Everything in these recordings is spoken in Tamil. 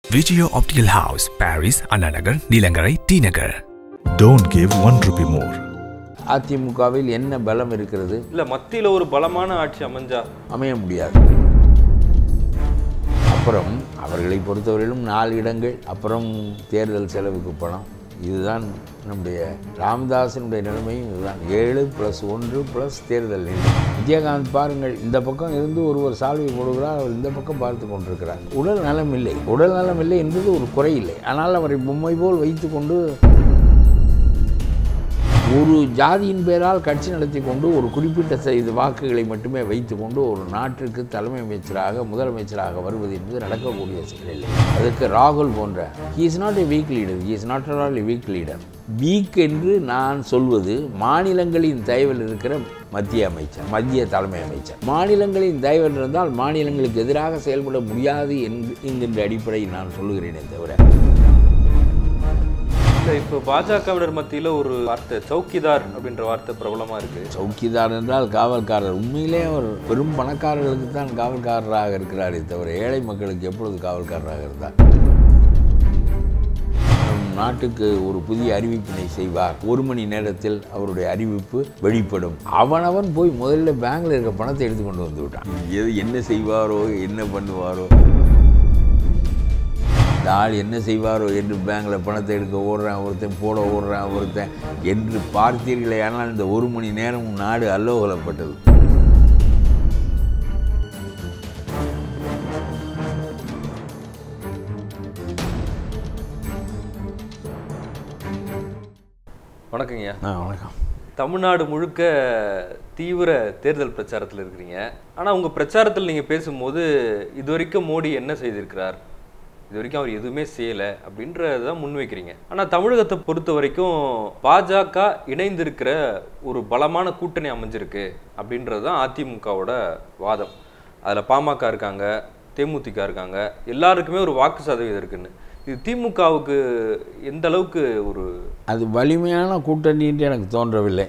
Vijaya Optical House, Paris, Ananagar, Nilangarai, T Nagar. Don't give one rupee more. அதிமுகவில் என்ன பலம் இருக்கிறது இல்ல மத்தியில ஒரு பலமான ஆட்சி அமைஞ்சா அமைய முடியாது அப்புறம் அவர்களை பொறுத்தவரையிலும் நாலு இடங்கள் அப்புறம் தேர்தல் செலவுக்கு பணம் இதுதான் நம்முடைய ராமதாசனுடைய நிலைமையும் இதுதான் ஏழு ப்ளஸ் ஒன்று ப்ளஸ் தேர்தல் நிதி விஜயகாந்த் பாருங்கள் இந்த பக்கம் இருந்து ஒருவர் சால்வை போடுகிறார் அவர் இந்த பக்கம் பார்த்து கொண்டிருக்கிறார் உடல் நலம் இல்லை உடல் நலம் இல்லை என்பது ஒரு குறை இல்லை ஆனால் அவரை பொம்மை போல் வைத்துக்கொண்டு ஒரு ஜாதியின் பேரால் கட்சி நடத்தி கொண்டு ஒரு குறிப்பிட்ட செய்த வாக்குகளை மட்டுமே வைத்துக்கொண்டு ஒரு நாட்டிற்கு தலைமை அமைச்சராக முதலமைச்சராக வருவது என்பது நடக்கக்கூடிய செயல் இல்லை அதற்கு ராகுல் போன்ற he is not a weak leader he is not all a weak leader weak என்று நான் சொல்வது மாநிலங்களின் தயவில் இருக்கிற மத்திய அமைச்சர் மத்திய தலைமை அமைச்சர் மாநிலங்களின் தயவில் இருந்தால் மாநிலங்களுக்கு எதிராக செயல்பட முடியாது என்று என்கின்ற அடிப்படையில் நான் சொல்லுகிறேனே தவிர இல்ல இப்போ பாஜகவினர் மத்தியில ஒரு வார்த்தை சௌக்கிதார் அப்படின்ற வார்த்தை பிரபலமா இருக்கு சௌக்கிதார் என்றால் காவல்காரர் உண்மையிலே அவர் பெரும் பணக்காரர்களுக்கு தான் காவல்காரராக இருக்கிறாரே தவிர ஏழை மக்களுக்கு எப்பொழுது காவல்காரராக இருந்தார் நம் நாட்டுக்கு ஒரு புதிய அறிவிப்பினை செய்வார் ஒரு மணி நேரத்தில் அவருடைய அறிவிப்பு வெளிப்படும் அவனவன் போய் முதல்ல பேங்க்ல இருக்க பணத்தை எடுத்து கொண்டு வந்து விட்டான் எது என்ன செய்வாரோ என்ன பண்ணுவாரோ இந்த ஆள் என்ன செய்வாரோ என்று பேங்க்கில் பணத்தை எடுக்க ஓடுறான் ஒருத்தன் போட ஓடுறான் ஒருத்தன் என்று பார்த்தீர்களே ஆனால் இந்த ஒரு மணி நேரம் நாடு அல்லோகலப்பட்டது வணக்கங்கய்யா ஆ வணக்கம் தமிழ்நாடு முழுக்க தீவிர தேர்தல் பிரச்சாரத்தில் இருக்கிறீங்க ஆனால் உங்கள் பிரச்சாரத்தில் நீங்கள் பேசும்போது இது வரைக்கும் மோடி என்ன செய்திருக்கிறார் இது வரைக்கும் அவர் எதுவுமே செய்யலை அப்படின்றத முன்வைக்கிறீங்க ஆனால் தமிழகத்தை பொறுத்த வரைக்கும் பாஜக இணைந்திருக்கிற ஒரு பலமான கூட்டணி அமைஞ்சிருக்கு அப்படின்றது தான் அதிமுகவோட வாதம் அதில் பாமக இருக்காங்க தேமுதிக இருக்காங்க எல்லாருக்குமே ஒரு வாக்கு சதவீதம் இருக்குன்னு இது திமுகவுக்கு எந்த அளவுக்கு ஒரு அது வலிமையான கூட்டணி என்று எனக்கு தோன்றவில்லை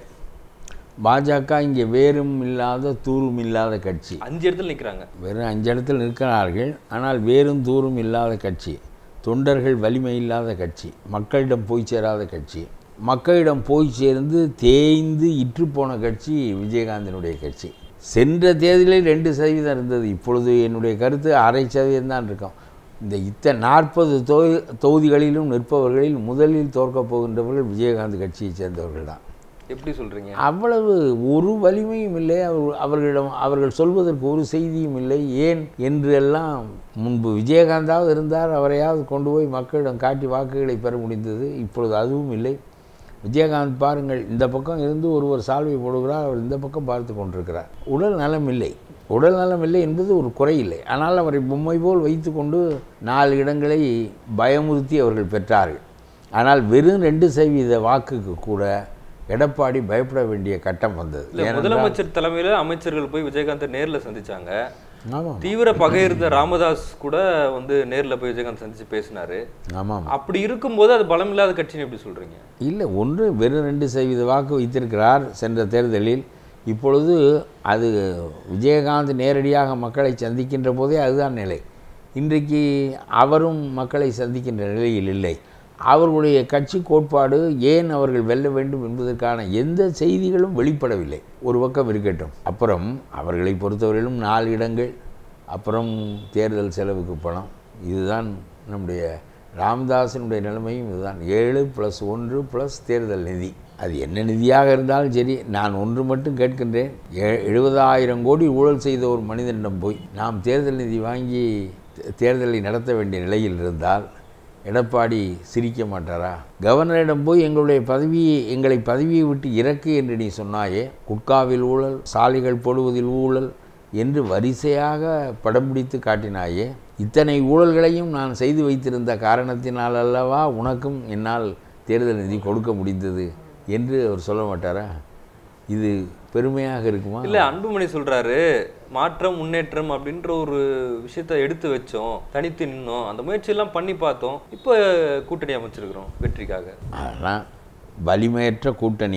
பாஜக இங்கே வேரும் இல்லாத தூரும் இல்லாத கட்சி அஞ்சு இடத்துல நிற்கிறாங்க வெறும் அஞ்சு இடத்தில் இருக்கிறார்கள் ஆனால் வேரும் தூரும் இல்லாத கட்சி தொண்டர்கள் வலிமை இல்லாத கட்சி மக்களிடம் போய் சேராத கட்சி மக்களிடம் போய் சேர்ந்து தேய்ந்து இற்றுப்போன கட்சி விஜயகாந்தினுடைய கட்சி சென்ற தேர்தலில் ரெண்டு சதவீதம் இருந்தது இப்பொழுது என்னுடைய கருத்து அரை சதவீதம் தான் இருக்கும் இந்த இத்தனை நாற்பது தொகுதி தொகுதிகளிலும் நிற்பவர்களில் முதலில் தோற்கப் போகின்றவர்கள் விஜயகாந்த் கட்சியைச் சேர்ந்தவர்கள் தான் எப்படி சொல்றீங்க அவ்வளவு ஒரு வலிமையும் இல்லை அவர் அவர்களிடம் அவர்கள் சொல்வதற்கு ஒரு செய்தியும் இல்லை ஏன் என்று எல்லாம் முன்பு விஜயகாந்தாவது இருந்தார் அவரையாவது கொண்டு போய் மக்களிடம் காட்டி வாக்குகளை பெற முடிந்தது இப்பொழுது அதுவும் இல்லை விஜயகாந்த் பாருங்கள் இந்த பக்கம் இருந்து ஒருவர் சால்வை போடுகிறார் அவர் இந்த பக்கம் பார்த்து கொண்டிருக்கிறார் உடல் நலம் இல்லை உடல் நலம் இல்லை என்பது ஒரு குறை இல்லை ஆனால் அவரை பொம்மை போல் வைத்துக்கொண்டு நாலு இடங்களை பயமுறுத்தி அவர்கள் பெற்றார்கள் ஆனால் வெறும் ரெண்டு சதவீத வாக்குக்கு கூட எடப்பாடி பயப்பட வேண்டிய கட்டம் வந்தது இல்ல ஏனென்றால்- முதலமைச்சர் தலைமையில அமைச்சர்கள் போய் விஜயகாந்தை நேர்ல சந்திச்சாங்க ஆமாம் தீவிர பகை இருந்த ராமதாஸ் கூட வந்து நேர்ல போய் விஜயகாந்த் சந்திச்சு பேசினாரு ஆமாம் அப்படி இருக்கும்போது அது பலம் இல்லாத கட்சின்னு எப்படி சொல்றீங்க இல்லை ஒன்று வெறும் ரெண்டு சதவீத வாக்கு வைத்திருக்கிறார் சென்ற தேர்தலில் இப்பொழுது அது விஜயகாந்த் நேரடியாக மக்களை சந்திக்கின்ற போதே அதுதான் நிலை இன்றைக்கு அவரும் மக்களை சந்திக்கின்ற நிலையில் இல்லை அவர்களுடைய கட்சி கோட்பாடு ஏன் அவர்கள் வெல்ல வேண்டும் என்பதற்கான எந்த செய்திகளும் வெளிப்படவில்லை ஒரு பக்கம் இருக்கட்டும் அப்புறம் அவர்களை பொறுத்தவரையிலும் நாலு இடங்கள் அப்புறம் தேர்தல் செலவுக்கு பணம் இதுதான் நம்முடைய ராமதாசனுடைய நிலைமையும் இதுதான் ஏழு ப்ளஸ் ஒன்று ப்ளஸ் தேர்தல் நிதி அது என்ன நிதியாக இருந்தாலும் சரி நான் ஒன்று மட்டும் கேட்கின்றேன் எ- எழுபதாயிரம் கோடி ஊழல் செய்த ஒரு மனிதனிடம் போய் நாம் தேர்தல் நிதி வாங்கி தே- தேர்தலை நடத்த வேண்டிய நிலையில் இருந்தால் எடப்பாடி சிரிக்க மாட்டாரா கவர்னரிடம் போய் எங்களுடைய பதவியை எங்களை பதவியை விட்டு இறக்கு என்று நீ சொன்னாயே குட்காவில் ஊழல் சாலைகள் போடுவதில் ஊழல் என்று வரிசையாக படம் பிடித்து காட்டினாயே இத்தனை ஊழல்களையும் நான் செய்து வைத்திருந்த காரணத்தினால் அல்லவா உனக்கும் என்னால் தேர்தல் நிதி கொடுக்க முடிந்தது என்று அவர் சொல்ல மாட்டாரா இது பெருமையாக இருக்குமா இல்ல அன்புமணி சொல்றாரு மாற்றம் முன்னேற்றம் அப்படின்ற ஒரு விஷயத்த எடுத்து வச்சோம் தனித்து நின்னோம் அந்த முயற்சியெல்லாம் பண்ணி பார்த்தோம் இப்போ கூட்டணி அமைச்சிருக்கிறோம் வெற்றிக்காக ஆனால் வலிமையற்ற கூட்டணி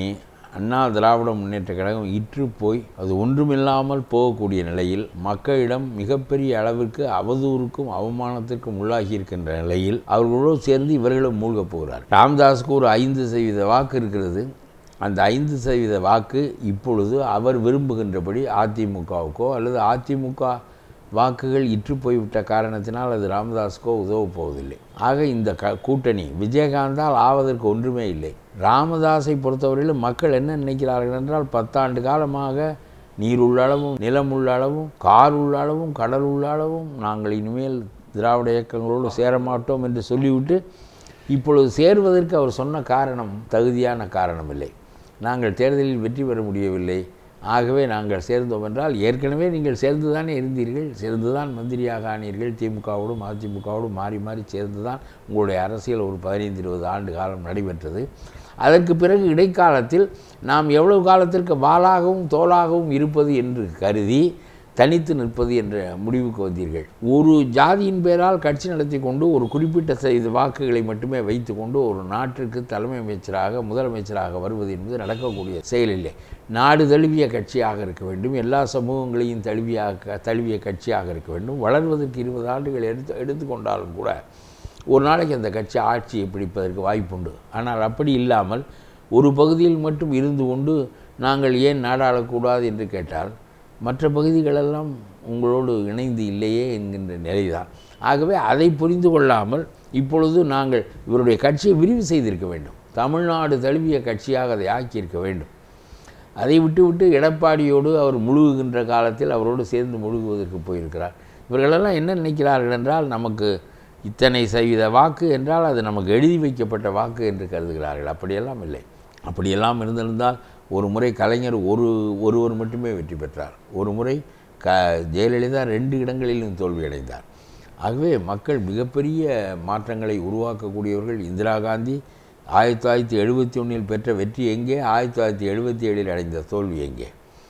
அண்ணா திராவிட முன்னேற்ற கழகம் இற்று போய் அது ஒன்றுமில்லாமல் போகக்கூடிய நிலையில் மக்களிடம் மிகப்பெரிய அளவிற்கு அவதூறுக்கும் அவமானத்திற்கும் உள்ளாகி இருக்கின்ற நிலையில் அவர்களோடு சேர்ந்து இவர்களும் மூழ்கப் போகிறார் ராமதாஸுக்கு ஒரு ஐந்து சதவீத வாக்கு இருக்கிறது அந்த ஐந்து சதவீத வாக்கு இப்பொழுது அவர் விரும்புகின்றபடி அதிமுகவுக்கோ அல்லது அதிமுக வாக்குகள் இற்று போய்விட்ட காரணத்தினால் அது ராமதாஸுக்கோ உதவப் போவதில்லை ஆக இந்த க கூட்டணி விஜயகாந்தால் ஆவதற்கு ஒன்றுமே இல்லை ராமதாஸை பொறுத்தவரையிலும் மக்கள் என்ன நினைக்கிறார்கள் என்றால் பத்தாண்டு காலமாக நீர் உள்ள அளவும் நிலம் உள்ள அளவும் கார் உள்ள அளவும் கடல் உள்ள அளவும் நாங்கள் இனிமேல் திராவிட இயக்கங்களோடு சேரமாட்டோம் என்று சொல்லிவிட்டு இப்பொழுது சேர்வதற்கு அவர் சொன்ன காரணம் தகுதியான காரணம் இல்லை நாங்கள் தேர்தலில் வெற்றி பெற முடியவில்லை ஆகவே நாங்கள் சேர்ந்தோம் என்றால் ஏற்கனவே நீங்கள் சேர்ந்து தானே இருந்தீர்கள் சேர்ந்து தான் மந்திரியாக ஆனீர்கள் திமுகவோடும் அதிமுகவோடும் மாறி மாறி சேர்ந்து தான் உங்களுடைய அரசியல் ஒரு பதினைந்து இருபது ஆண்டு காலம் நடைபெற்றது அதற்கு பிறகு இடைக்காலத்தில் நாம் எவ்வளவு காலத்திற்கு வாளாகவும் தோளாகவும் இருப்பது என்று கருதி தனித்து நிற்பது என்ற முடிவுக்கு வந்தீர்கள் ஒரு ஜாதியின் பேரால் கட்சி நடத்தி கொண்டு ஒரு குறிப்பிட்ட செய்த வாக்குகளை மட்டுமே வைத்துக்கொண்டு ஒரு நாட்டிற்கு தலைமை அமைச்சராக முதலமைச்சராக வருவது என்பது நடக்கக்கூடிய செயலில்லை நாடு தழுவிய கட்சியாக இருக்க வேண்டும் எல்லா சமூகங்களையும் தழுவியாக தழுவிய கட்சியாக இருக்க வேண்டும் வளர்வதற்கு இருபது ஆண்டுகள் எடுத்து எடுத்துக்கொண்டாலும் கூட ஒரு நாளைக்கு அந்த கட்சி ஆட்சியை பிடிப்பதற்கு வாய்ப்புண்டு ஆனால் அப்படி இல்லாமல் ஒரு பகுதியில் மட்டும் இருந்து கொண்டு நாங்கள் ஏன் நாடாளக்கூடாது என்று கேட்டால் மற்ற பகுதிகளெல்லாம் உங்களோடு இணைந்து இல்லையே என்கின்ற நிலைதான் ஆகவே அதை புரிந்து கொள்ளாமல் இப்பொழுது நாங்கள் இவருடைய கட்சியை விரிவு செய்திருக்க வேண்டும் தமிழ்நாடு தழுவிய கட்சியாக அதை ஆக்கியிருக்க வேண்டும் அதை விட்டுவிட்டு எடப்பாடியோடு அவர் முழுகுகின்ற காலத்தில் அவரோடு சேர்ந்து முழுகுவதற்கு போயிருக்கிறார் இவர்களெல்லாம் என்ன நினைக்கிறார்கள் என்றால் நமக்கு இத்தனை சதவீத வாக்கு என்றால் அது நமக்கு எழுதி வைக்கப்பட்ட வாக்கு என்று கருதுகிறார்கள் அப்படியெல்லாம் இல்லை அப்படியெல்லாம் இருந்திருந்தால் ஒரு முறை கலைஞர் ஒரு ஒருவர் மட்டுமே வெற்றி பெற்றார் ஒரு முறை க ஜெயலலிதா ரெண்டு இடங்களிலும் தோல்வியடைந்தார் ஆகவே மக்கள் மிகப்பெரிய மாற்றங்களை உருவாக்கக்கூடியவர்கள் இந்திரா காந்தி ஆயிரத்தி தொள்ளாயிரத்தி எழுபத்தி ஒன்றில் பெற்ற வெற்றி எங்கே ஆயிரத்தி தொள்ளாயிரத்தி எழுபத்தி ஏழில் அடைந்த தோல்வி எங்கே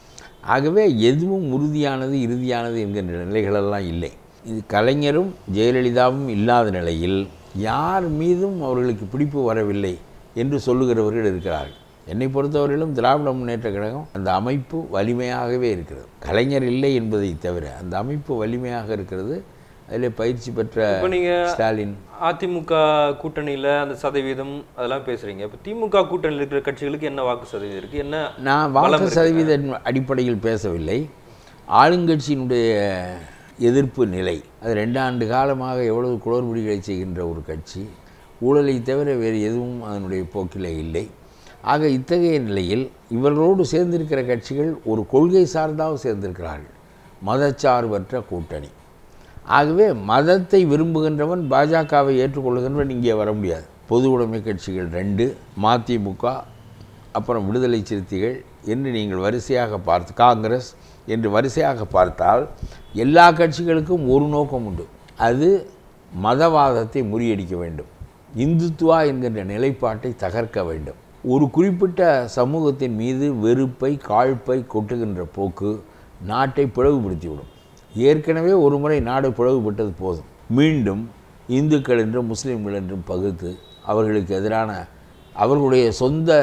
ஆகவே எதுவும் உறுதியானது இறுதியானது என்கின்ற நிலைகளெல்லாம் இல்லை இது கலைஞரும் ஜெயலலிதாவும் இல்லாத நிலையில் யார் மீதும் அவர்களுக்கு பிடிப்பு வரவில்லை என்று சொல்லுகிறவர்கள் இருக்கிறார்கள் என்னை பொறுத்தவரையிலும் திராவிட முன்னேற்ற கழகம் அந்த அமைப்பு வலிமையாகவே இருக்கிறது கலைஞர் இல்லை என்பதை தவிர அந்த அமைப்பு வலிமையாக இருக்கிறது அதில் பயிற்சி பெற்ற இப்போ நீங்க ஸ்டாலின் அதிமுக கூட்டணியில அந்த சதவீதம் அதெல்லாம் பேசுறீங்க இப்போ திமுக கூட்டணியில் இருக்கிற கட்சிகளுக்கு என்ன வாக்கு சதவீதம் இருக்கு என்ன நான் பலம் வாக்கு இருக்கு? சதவீத அடிப்படையில் பேசவில்லை ஆளுங்கட்சியினுடைய எதிர்ப்பு நிலை அது ரெண்டாண்டு காலமாக எவ்வளவு குளறுபடிகளை செய்கின்ற ஒரு கட்சி ஊழலை தவிர வேறு எதுவும் அதனுடைய போக்கிலே இல்லை ஆக இத்தகைய நிலையில் இவர்களோடு சேர்ந்திருக்கிற கட்சிகள் ஒரு கொள்கை சார்ந்தாவது சேர்ந்திருக்கிறார்கள் மதச்சார்பற்ற கூட்டணி ஆகவே மதத்தை விரும்புகின்றவன் பாஜகவை ஏற்றுக்கொள்கின்றவன் இங்கே வர முடியாது பொது உடைமை கட்சிகள் ரெண்டு மதிமுக அப்புறம் விடுதலை சிறுத்தைகள் என்று நீங்கள் வரிசையாக பார்த்து காங்கிரஸ் என்று வரிசையாக பார்த்தால் எல்லா கட்சிகளுக்கும் ஒரு நோக்கம் உண்டு அது மதவாதத்தை முறியடிக்க வேண்டும் இந்துத்துவா என்கின்ற நிலைப்பாட்டை தகர்க்க வேண்டும் ஒரு குறிப்பிட்ட சமூகத்தின் மீது வெறுப்பை காழ்ப்பை கொட்டுகின்ற போக்கு நாட்டை பிளவுபடுத்திவிடும் ஏற்கனவே ஒரு முறை நாடு பிளவுபட்டது போதும் மீண்டும் இந்துக்கள் என்றும் முஸ்லீம்கள் என்றும் பகுத்து அவர்களுக்கு எதிரான அவர்களுடைய சொந்த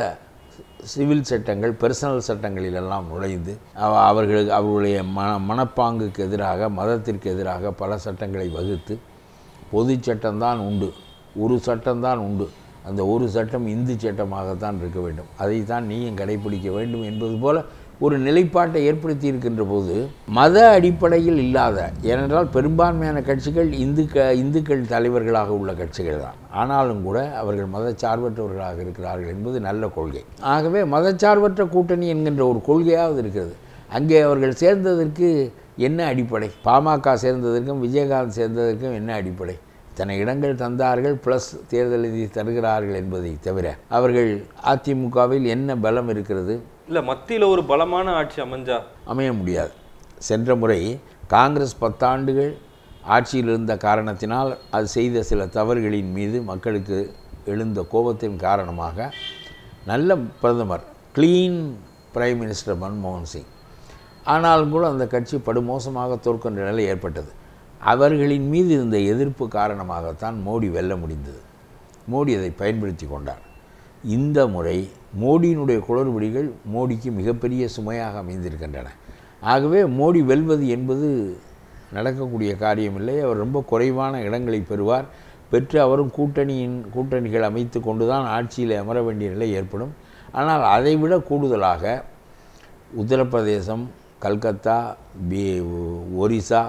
சிவில் சட்டங்கள் பர்சனல் சட்டங்களிலெல்லாம் நுழைந்து அவ- அவர்களுக்கு அவர்களுடைய மன மனப்பாங்குக்கு எதிராக மதத்திற்கு எதிராக பல சட்டங்களை வகுத்து பொது சட்டம்தான் உண்டு ஒரு சட்டம்தான் உண்டு அந்த ஒரு சட்டம் இந்து சட்டமாகத்தான் இருக்க வேண்டும் அதைத்தான் நீயும் கடைபிடிக்க வேண்டும் என்பது போல ஒரு நிலைப்பாட்டை ஏற்படுத்தி இருக்கின்ற போது மத அடிப்படையில் இல்லாத ஏனென்றால் பெரும்பான்மையான கட்சிகள் இந்துக்க இந்துக்கள் தலைவர்களாக உள்ள கட்சிகள் தான் ஆனாலும் கூட அவர்கள் மதச்சார்பற்றவர்களாக இருக்கிறார்கள் என்பது நல்ல கொள்கை ஆகவே மதச்சார்பற்ற கூட்டணி என்கின்ற ஒரு கொள்கையாவது இருக்கிறது அங்கே அவர்கள் சேர்ந்ததற்கு என்ன அடிப்படை பாமக சேர்ந்ததற்கும் விஜயகாந்த் சேர்ந்ததற்கும் என்ன அடிப்படை இத்தனை இடங்கள் தந்தார்கள் ப்ளஸ் தேர்தல் நிதி தருகிறார்கள் என்பதை தவிர அவர்கள் அதிமுகவில் என்ன பலம் இருக்கிறது இல்ல மத்தியில ஒரு பலமான ஆட்சி அமைஞ்சா அமைய முடியாது சென்ற முறை காங்கிரஸ் பத்தாண்டுகள் ஆட்சியில் இருந்த காரணத்தினால் அது செய்த சில தவறுகளின் மீது மக்களுக்கு எழுந்த கோபத்தின் காரணமாக நல்ல பிரதமர் க்ளீன் பிரைம் மினிஸ்டர் மன்மோகன் சிங் ஆனாலும் கூட அந்த கட்சி படுமோசமாக தோற்கின்ற நிலை ஏற்பட்டது அவர்களின் மீது இருந்த எதிர்ப்பு காரணமாகத்தான் மோடி வெல்ல முடிந்தது மோடி அதை பயன்படுத்தி கொண்டார் இந்த முறை மோடியினுடைய குளறுபடிகள் மோடிக்கு மிகப்பெரிய சுமையாக அமைந்திருக்கின்றன ஆகவே மோடி வெல்வது என்பது நடக்கக்கூடிய காரியமில்லை அவர் ரொம்ப குறைவான இடங்களை பெறுவார் பெற்று அவரும் கூட்டணியின் கூட்டணிகள் அமைத்து கொண்டு தான் ஆட்சியில் அமர வேண்டிய நிலை ஏற்படும் ஆனால் அதைவிட கூடுதலாக உத்தரப்பிரதேசம் கல்கத்தா பி ஒரிசா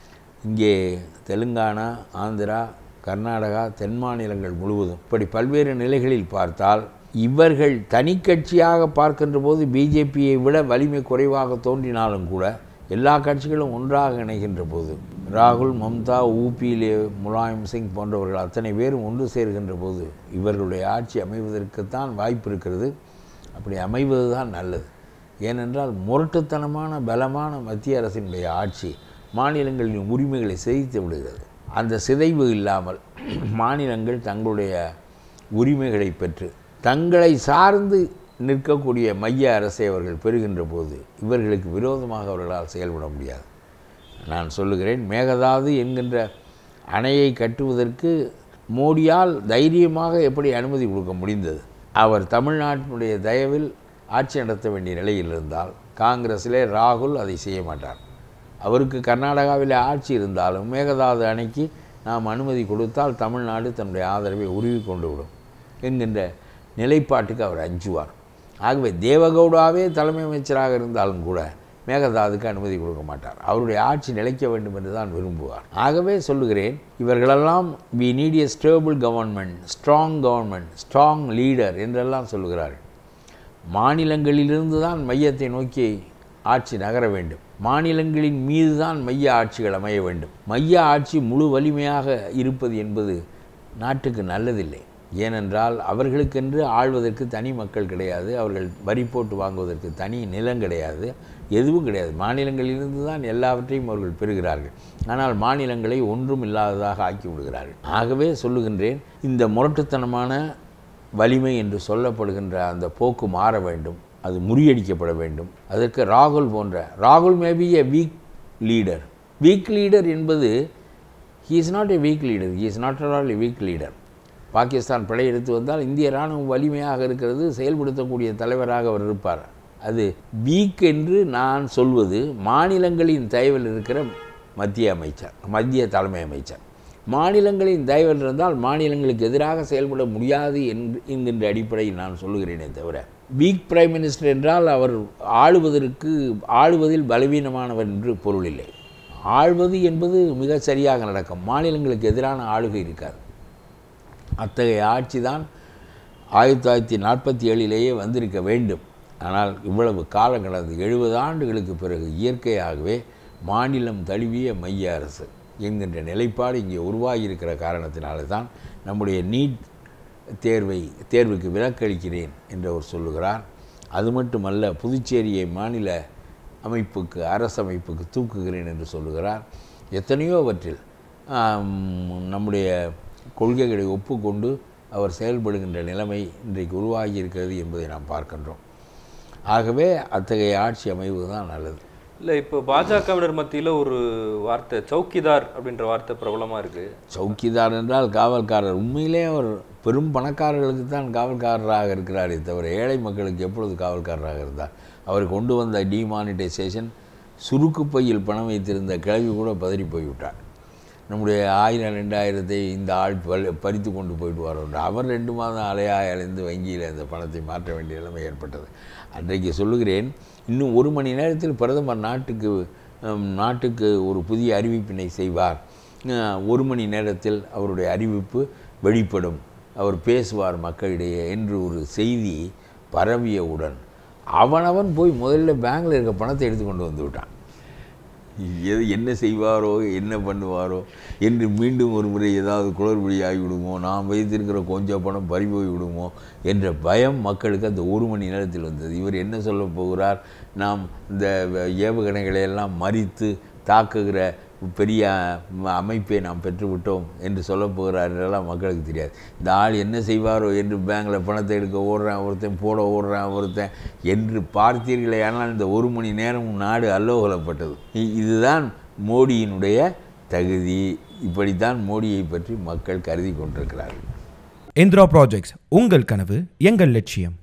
இங்கே தெலுங்கானா ஆந்திரா கர்நாடகா தென் மாநிலங்கள் முழுவதும் இப்படி பல்வேறு நிலைகளில் பார்த்தால் இவர்கள் தனி கட்சியாக பார்க்கின்ற போது பிஜேபியை விட வலிமை குறைவாக தோன்றினாலும் கூட எல்லா கட்சிகளும் ஒன்றாக இணைகின்ற போது ராகுல் மம்தா ஊபியிலே முலாயம் சிங் போன்றவர்கள் அத்தனை பேரும் ஒன்று சேர்கின்ற போது இவர்களுடைய ஆட்சி அமைவதற்குத்தான் வாய்ப்பு இருக்கிறது அப்படி அமைவது தான் நல்லது ஏனென்றால் முரட்டுத்தனமான பலமான மத்திய அரசினுடைய ஆட்சி மாநிலங்களின் உரிமைகளை சிதைத்து விடுகிறது அந்த சிதைவு இல்லாமல் மாநிலங்கள் தங்களுடைய உரிமைகளை பெற்று தங்களை சார்ந்து நிற்கக்கூடிய மைய அரசை அவர்கள் பெறுகின்ற போது இவர்களுக்கு விரோதமாக அவர்களால் செயல்பட முடியாது நான் சொல்லுகிறேன் மேகதாது என்கின்ற அணையை கட்டுவதற்கு மோடியால் தைரியமாக எப்படி அனுமதி கொடுக்க முடிந்தது அவர் தமிழ்நாட்டினுடைய தயவில் ஆட்சி நடத்த வேண்டிய நிலையில் இருந்தால் காங்கிரஸிலே ராகுல் அதை செய்ய மாட்டார் அவருக்கு கர்நாடகாவில் ஆட்சி இருந்தாலும் மேகதாது அணைக்கு நாம் அனுமதி கொடுத்தால் தமிழ்நாடு தன்னுடைய ஆதரவை உருவி கொண்டு விடும் என்கின்ற நிலைப்பாட்டுக்கு அவர் அஞ்சுவார் ஆகவே தேவகவுடாவே தலைமை அமைச்சராக இருந்தாலும் கூட மேகதாதுக்கு அனுமதி கொடுக்க மாட்டார் அவருடைய ஆட்சி நிலைக்க வேண்டும் என்று தான் விரும்புவார் ஆகவே சொல்லுகிறேன் இவர்களெல்லாம் we need a stable government strong government strong leader என்றெல்லாம் சொல்லுகிறார்கள் மாநிலங்களிலிருந்து தான் மையத்தை நோக்கி ஆட்சி நகர வேண்டும் மாநிலங்களின் மீது தான் மைய ஆட்சிகள் அமைய வேண்டும் மைய ஆட்சி முழு வலிமையாக இருப்பது என்பது நாட்டுக்கு நல்லதில்லை ஏனென்றால் அவர்களுக்கென்று ஆள்வதற்கு தனி மக்கள் கிடையாது அவர்கள் வரி போட்டு வாங்குவதற்கு தனி நிலம் கிடையாது எதுவும் கிடையாது மாநிலங்களிலிருந்து தான் எல்லாவற்றையும் அவர்கள் பெறுகிறார்கள் ஆனால் மாநிலங்களை ஒன்றும் இல்லாததாக ஆக்கி விடுகிறார்கள் ஆகவே சொல்லுகின்றேன் இந்த முரட்டுத்தனமான வலிமை என்று சொல்லப்படுகின்ற அந்த போக்கு மாற வேண்டும் அது முறியடிக்கப்பட வேண்டும் அதற்கு ராகுல் போன்ற ராகுல் maybe a weak leader weak leader என்பது he is not a weak leader he is not all a weak leader Pakistan படையெடுத்து வந்தால் இந்திய இராணுவம் வலிமையாக இருக்கிறது செயல்படுத்தக்கூடிய தலைவராக அவர் இருப்பார் அது வீக் என்று நான் சொல்வது மாநிலங்களின் தயவில் இருக்கிற மத்திய அமைச்சர் மத்திய தலைமை அமைச்சர் மாநிலங்களின் தயவில் இருந்தால் மாநிலங்களுக்கு எதிராக செயல்பட முடியாது என்று என்கின்ற அடிப்படையில் நான் சொல்லுகிறேனே தவிர வீக் பிரைம் மினிஸ்டர் என்றால் அவர் ஆளுவதற்கு ஆளுவதில் பலவீனமானவர் என்று பொருள் இல்லை ஆள்வது என்பது மிக சரியாக நடக்கும் மாநிலங்களுக்கு எதிரான ஆளுகை இருக்காது அத்தகைய ஆட்சி தான் ஆயிரத்தி தொள்ளாயிரத்தி நாற்பத்தி ஏழிலேயே வந்திருக்க வேண்டும் ஆனால் இவ்வளவு காலம் கடந்து எழுபது ஆண்டுகளுக்கு பிறகு இயற்கையாகவே மாநிலம் தழுவிய மைய அரசு என்கின்ற நிலைப்பாடு இங்கே உருவாகியிருக்கிற காரணத்தினால தான் நம்முடைய நீட் தேர்வை தேர்வுக்கு விலக்களிக்கிறேன் என்று அவர் சொல்லுகிறார் அது மட்டுமல்ல புதுச்சேரியை மாநில அமைப்புக்கு அரசமைப்புக்கு தூக்குகிறேன் என்று சொல்லுகிறார் எத்தனையோவற்றில் ஆம், நம்முடைய கொள்கைகளை ஒப்புக்கொண்டு அவர் செயல்படுகின்ற நிலைமை இன்றைக்கு உருவாகி இருக்கிறது என்பதை நாம் பார்க்கின்றோம் ஆகவே அத்தகைய ஆட்சி அமைவது தான் நல்லது இல்லை இப்போ பாஜகவினர் மத்தியில் ஒரு வார்த்தை சௌக்கிதார் அப்படின்ற வார்த்தை பிரபலமாக இருக்கு சௌக்கிதார் என்றால் காவல்காரர் உண்மையிலே அவர் பெரும் பணக்காரர்களுக்கு தான் காவல்காரராக இருக்கிறாரே தவிர ஏழை மக்களுக்கு எப்பொழுது காவல்காரராக இருந்தார் அவர் கொண்டு வந்த டிமானிட்டைசேஷன் சுருக்கு பையில் பணம் வைத்திருந்த கிழவி கூட பதறி போய்விட்டார் நம்முடைய ஆயிரம் ரெண்டாயிரத்தை இந்த ஆள் பல் பறித்து கொண்டு போயிட்டு வரோம் அவர் ரெண்டு மாதம் அலையாய் அலைந்து வங்கியில் அந்த பணத்தை மாற்ற வேண்டிய நிலைமை ஏற்பட்டது அன்றைக்கு சொல்லுகிறேன் இன்னும் ஒரு மணி நேரத்தில் பிரதமர் நாட்டுக்கு ஹம், நாட்டுக்கு ஒரு புதிய அறிவிப்பினை செய்வார் அஹ், ஒரு மணி நேரத்தில் அவருடைய அறிவிப்பு வெளிப்படும் அவர் பேசுவார் மக்களிடையே என்று ஒரு செய்தி பரவியவுடன் அவனவன் போய் முதல்ல பேங்கில் இருக்க பணத்தை எடுத்து கொண்டு வந்து விட்டான் எது என்ன செய்வாரோ என்ன பண்ணுவாரோ என்று மீண்டும் ஒரு முறை ஏதாவது குளறுபடி ஆகிவிடுமோ நாம் வைத்திருக்கிற கொஞ்சம் பணம் பறி போய் விடுமோ என்ற பயம் மக்களுக்கு அந்த ஒரு மணி நேரத்தில் வந்தது இவர் என்ன சொல்ல போகிறார் நாம் இந்த ஏவுகணைகளை எல்லாம் மறித்து தாக்குகிற பெரிய அ- அமைப்பை நாம் பெற்றுவிட்டோம் என்று சொல்ல போகிறார் என்றெல்லாம் மக்களுக்கு தெரியாது இந்த ஆள் என்ன செய்வாரோ என்று பேங்கில் பணத்தை எடுக்க ஓடுறான் ஒருத்தன் போட ஓடுறான் ஒருத்தன் என்று பார்த்தீர்களே ஆனால் இந்த ஒரு மணி நேரம் நாடு அல்லோகலப்பட்டது இ- இதுதான் மோடியினுடைய தகுதி இப்படித்தான் மோடியை பற்றி மக்கள் கருதி கொண்டிருக்கிறார்கள் இந்திரா ப்ராஜெக்ட்ஸ் உங்கள் கனவு எங்கள் லட்சியம்